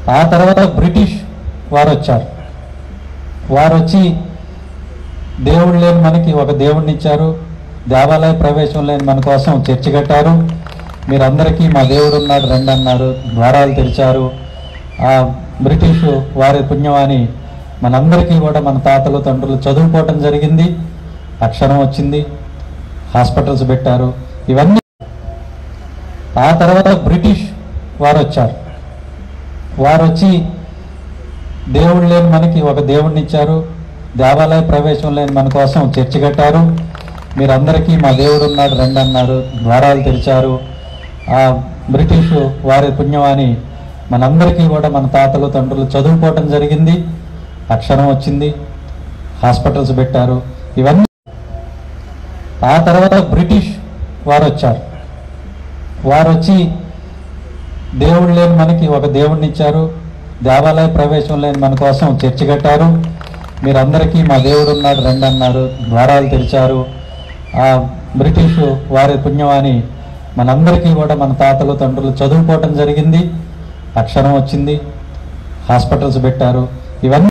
ఆ తర్వాత బ్రిటిష్ వారు వచ్చారు వారు వచ్చి దేవుడు లేని మనకి ఒక దేవుడిని ఇచ్చారు దేవాలయ ప్రవేశం లేని మన కోసం చర్చి కట్టారు మీరందరికీ మా దేవుడు ఉన్నాడు రండి అన్నారు ద్వారాలు తెరిచారు ఆ బ్రిటిష్ వారి పుణ్యమాని మనందరికీ కూడా మన తాతలు తండ్రులు చదువుకోవటం జరిగింది అక్షరం వచ్చింది హాస్పిటల్స్ పెట్టారు ఇవన్నీ ఆ తర్వాత బ్రిటిష్ వారు వచ్చారు వారు వచ్చి దేవుడు లేని మనకి ఒక దేవుడిని ఇచ్చారు దేవాలయ ప్రవేశం లేని మన కోసం చర్చి కట్టారు మీరందరికీ మా దేవుడు ఉన్నాడు రండి అన్నారు ద్వారాలు తెరిచారు ఆ బ్రిటిష్ వారి పుణ్యమాని మనందరికీ కూడా మన తాతలు తండ్రులు చదువుకోవటం జరిగింది అక్షరం వచ్చింది హాస్పిటల్స్ పెట్టారు ఇవన్నీ ఆ తర్వాత బ్రిటిష్ వారు వచ్చారు వారు వచ్చి దేవుడు లేని మనకి ఒక దేవుడిని ఇచ్చారు దేవాలయ ప్రవేశం లేని మన కోసం చర్చి కట్టారు మీరందరికీ మా దేవుడు ఉన్నాడు రండి అన్నారు ద్వారాలు తెరిచారు ఆ బ్రిటిష్ వారి పుణ్యమాని మనందరికీ కూడా మన తాతలు తండ్రులు చదువుకోవటం జరిగింది అక్షరం వచ్చింది హాస్పిటల్స్ పెట్టారు ఇవన్నీ